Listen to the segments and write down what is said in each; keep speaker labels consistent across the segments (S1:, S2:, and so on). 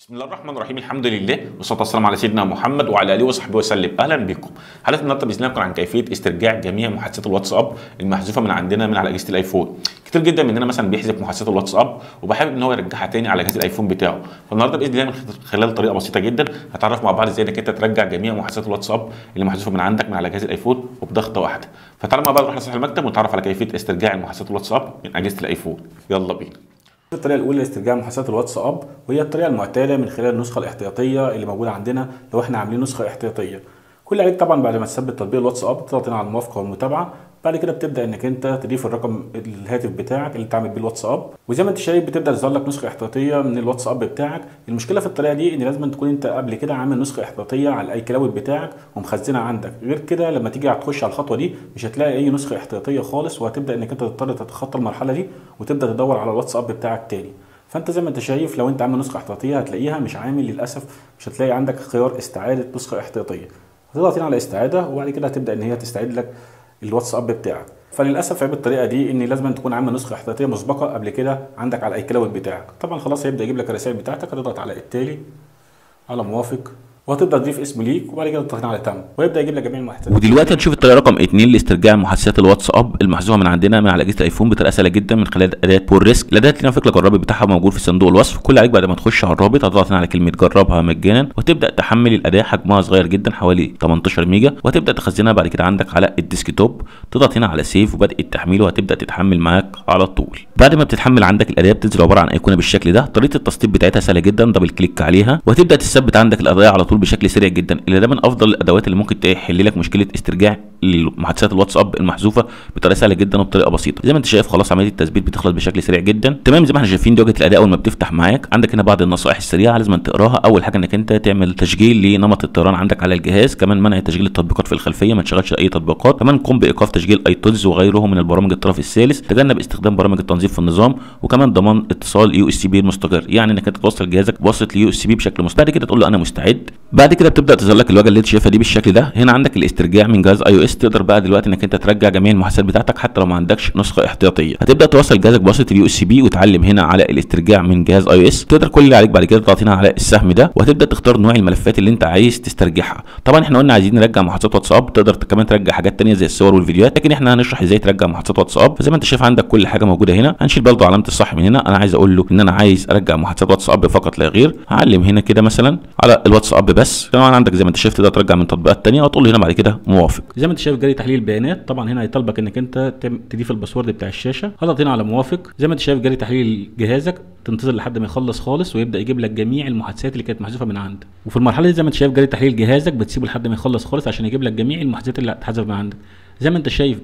S1: بسم الله الرحمن الرحيم الحمد لله والصلاه والسلام على سيدنا محمد وعلى اله وصحبه وسلم اهلا بكم حلقه النهارده باذن الله هتكون عن كيفيه استرجاع جميع محادثات الواتساب المحذوفه من عندنا من على اجهزه الايفون كتير جدا مننا مثلا بيحذف محادثات الواتساب وبحابب ان هو يرجعها تاني على جهاز الايفون بتاعه فالنهارده باذن الله من خلال طريقه بسيطه جدا هتعرف مع بعض ازاي انك انت ترجع جميع محادثات الواتساب اللي محذوفه من عندك من على جهاز الايفون وبضغطه واحده فتعالوا مع بعض نروح لصاحب المكتب ونتعرف على كيفيه استرجاع محادثات الواتساب من اجهزه الايفون يلا بينا
S2: الطريقه الاولى لاسترجاع محادثات الواتساب وهي الطريقه المعتاده من خلال النسخه الاحتياطيه اللي موجوده عندنا لو احنا عاملين نسخه احتياطيه كل عليك طبعا بعد ما تثبت تطبيق الواتساب تضغط هنا على الموافقه والمتابعه بعد كده بتبدا انك انت تضيف الرقم الهاتف بتاعك اللي انت عامل بيه الواتساب وزي ما انت شايف بتبدا تظهر لك نسخه احتياطيه من الواتساب بتاعك المشكله في الطريقه دي ان لازم تكون انت قبل كده عامل نسخه احتياطيه على الاي كلاود بتاعك ومخزنها عندك غير كده لما تيجي تخش على الخطوه دي مش هتلاقي اي نسخه احتياطيه خالص وهتبدا انك انت تضطر تتخطى المرحله دي وتبدا تدور على الواتساب بتاعك تاني فانت زي ما انت شايف لو انت عامل نسخه احتياطيه هتلاقيها مش عامل للاسف مش هتلاقي عندك خيار استعاده نسخه احتياطيه هتضغط هنا على استعاده وبعد كده هتبدا ان هي تستعيد لك الواتساب بتاعك فللاسف عيب الطريقه دي ان لازم تكون عامل نسخه احتياطيه مسبقه قبل كده عندك على اي كلاود بتاعك طبعا خلاص هيبدا يجيب لك الرسائل بتاعتك هتضغط على التالي على موافق وهتبدا تضيف اسم ليك وبعد كده تضغط على تم ويبدا يجيب لك جميع المحادثات
S3: ودلوقتي هنشوف الطريقه رقم 2 لاسترجاع محادثات الواتساب المحذوفه من عندنا من على اجهزه الايفون بطريقه سهله جدا من خلال اداه بول ريسك الاداه اللي فاكر لك الرابط بتاعها موجود في صندوق الوصف كل عليك بعد ما تخش على الرابط هتضغط هنا على كلمه جربها مجانا وتبدا تحمل الاداه حجمها صغير جدا حوالي 18 ميجا وهتبدا تخزنها بعد كده عندك على الديسكتوب تضغط هنا على سيف وبدء التحميل وهتبدا تتحمل معاك على طول بعد ما بتتحمل عندك الاداه بتنزل عباره عن ايقونه بالشكل ده طريقه التسطيب بتاعتها سهله جدا دبل كليك عليها وهتبدا تثبت عندك الاداه على طول بشكل سريع جدا اللي ده من افضل الادوات اللي ممكن تحل لك مشكله استرجاع محادثات الواتساب المحذوفه بطريقه سهله جدا وبطريقه بسيطه زي ما انت شايف خلاص عمليه التثبيت بتخلص بشكل سريع جدا تمام زي ما احنا شايفين دي واجهه الاداء اول ما بتفتح معاك عندك هنا بعض النصائح السريعه لازم تقراها اول حاجه انك انت تعمل تسجيل لنمط الطيران عندك على الجهاز كمان منع تسجيل التطبيقات في الخلفيه ما تشغلش اي تطبيقات كمان قم بايقاف تسجيل ايتونز وغيره من البرامج الطرف الثالث تجنب استخدام برامج التنظيم في النظام وكمان ضمان اتصال يو اس بي المستقر يعني انك انت توصل جهازك بوصله اليو اس بي بشكل مستقر بعد كده تقول له انا مستعد بعد كده بتبدا تظهر لك الواجهه اللي انت شايفها دي بالشكل ده هنا عندك الاسترجاع من جهاز اي او اس تقدر بقى دلوقتي انك انت ترجع جميع المحادثات بتاعتك حتى لو ما عندكش نسخه احتياطيه هتبدا توصل جهازك بواسطه اليو اس بي وتعلم هنا على الاسترجاع من جهاز اي او اس تقدر كل اللي عليك بعد كده تضغط هنا على السهم ده وهتبدا تختار نوع الملفات اللي انت عايز تسترجعها طبعا احنا قلنا عايزين نرجع محادثات واتساب تقدر كمان ترجع حاجات ثانيه زي الصور والفيديوهات لكن احنا هنشرح ازاي ترجع محادثات واتساب فزي ما انت شايف عندك كل حاجه موجوده هنا هنشيل برضه علامه الصح من هنا انا عايز اقول له ان انا عايز ارجع محادثات واتساب فقط لا غير هعلم هنا كده مثلا على الواتساب بس طبعا عندك زي ما انت شايف تقدر ترجع من تطبيقات ثانيه وتقول له هنا بعد كده موافق
S2: زي ما انت شايف جري تحليل البيانات طبعا هنا هيطلبك انك انت تضيف الباسورد بتاع الشاشه اضغط هنا على موافق زي ما انت شايف جري تحليل جهازك تنتظر لحد ما يخلص خالص ويبدا يجيب لك جميع المحادثات اللي كانت محذوفه من عندك وفي المرحله دي زي ما انت شايف جري تحليل جهازك بتسيبه لحد ما يخلص خالص عشان يجيب لك جميع المحادثات اللي اتحذف من عندك زي ما انت شايف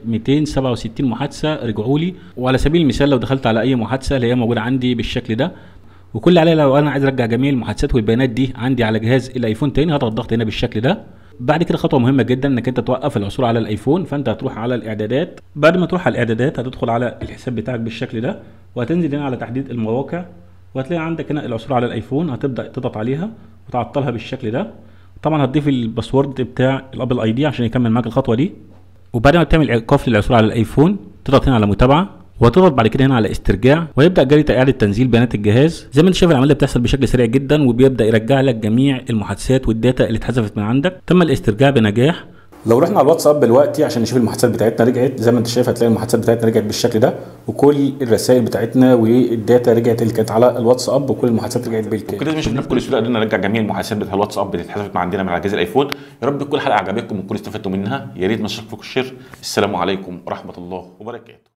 S2: 267 محادثه رجعوا لي وعلى سبيل المثال لو دخلت على اي محادثه اللي هي موجوده عندي بالشكل ده وكل عليه لو انا عايز ارجع جميع المحادثات والبيانات دي عندي على جهاز الايفون تاني هضغط ضغط هنا بالشكل ده بعد كده خطوه مهمه جدا انك انت توقف العثور على الايفون فانت هتروح على الاعدادات بعد ما تروح على الاعدادات هتدخل على الحساب بتاعك بالشكل ده وهتنزل هنا على تحديد المواقع وهتلاقي عندك هنا العثور على الايفون هتبدا تضغط عليها وتعطلها بالشكل ده طبعا هتضيف الباسورد بتاع الابل اي دي عشان يكمل معاك الخطوه دي وبعد ما تعمل ايقاف للعثور على الايفون تضغط هنا على متابعه وهتضغط بعد كده هنا على استرجاع ويبدا جري اعاده تنزيل بيانات الجهاز زي ما انت شايف العمليه بتحصل بشكل سريع جدا وبيبدا يرجع لك جميع المحادثات والداتا اللي اتحذفت من عندك تم الاسترجاع بنجاح لو رحنا على الواتساب دلوقتي عشان نشوف المحادثات بتاعتنا رجعت زي ما انت شايف هتلاقي المحادثات بتاعتنا رجعت بالشكل ده وكل الرسائل بتاعتنا والداتا رجعت اللي كانت على الواتساب وكل المحادثات رجعت بالكامل
S1: وكده مش بكل سهوله قدرنا نرجع جميع المحادثات بتاع الواتساب اللي اتحذفت من عندنا من على جهاز الايفون يا رب تكون الحلقه عجبتكم وتكونوا استفدتوا منها يا ريت ما تشاركوا في الشير السلام عليكم ورحمه الله وبركاته